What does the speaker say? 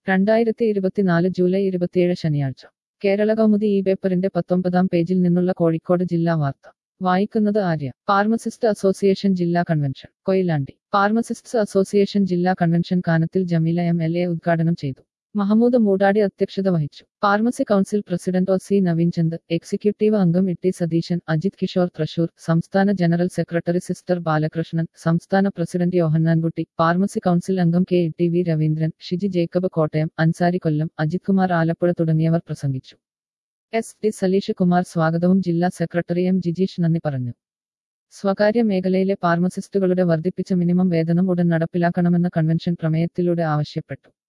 രണ്ടായിരത്തി ഇരുപത്തിനാല് ജൂലൈ ഇരുപത്തിയേഴ് ശനിയാഴ്ച കേരള കൗമുദി ഈ പേപ്പറിന്റെ പത്തൊമ്പതാം പേജിൽ നിന്നുള്ള കോഴിക്കോട് ജില്ലാ വാർത്ത വായിക്കുന്നത് ആര്യ ഫാർമസിസ്റ്റ് അസോസിയേഷൻ ജില്ലാ കൺവെൻഷൻ കൊയിലാണ്ടി ഫാർമസിസ്റ്റ്സ് അസോസിയേഷൻ ജില്ലാ convention Kanathil Jameela M L A ഉദ്ഘാടനം ചെയ്തു മഹമ്മൂദ് മൂടാടി അധ്യക്ഷത വഹിച്ചു pharmacy council president O C Naveenchand executive അംഗം ഇട്ടി സതീശൻ അജിത് കിഷോർ തൃശൂർ സംസ്ഥാന ജനറൽ സെക്രട്ടറി സിസ്റ്റർ ബാലകൃഷ്ണൻ സംസ്ഥാന പ്രസിഡന്റ് യോഹന്നാൻകുട്ടി ഫാർമസി കൗൺസിൽ അംഗം K T V Raveendran Shiji Jacob Kottayam Ansari Kollam Ajith Kumar Alappuzha തുടങ്ങിയവർ പ്രസംഗിച്ചു എസ് ടി സലീഷ് കുമാർ സ്വാഗതവും ജില്ലാ സെക്രട്ടറി എം ജിജീഷ് നന്ദി പറഞ്ഞു സ്വകാര്യ മേഖലയിലെ ഫാർമസിസ്റ്റുകളുടെ വർദ്ധിപ്പിച്ച മിനിമം വേതനം ഉടൻ നടപ്പിലാക്കണമെന്ന് കൺവെൻഷൻ പ്രമേയത്തിലൂടെ ആവശ്യപ്പെട്ടു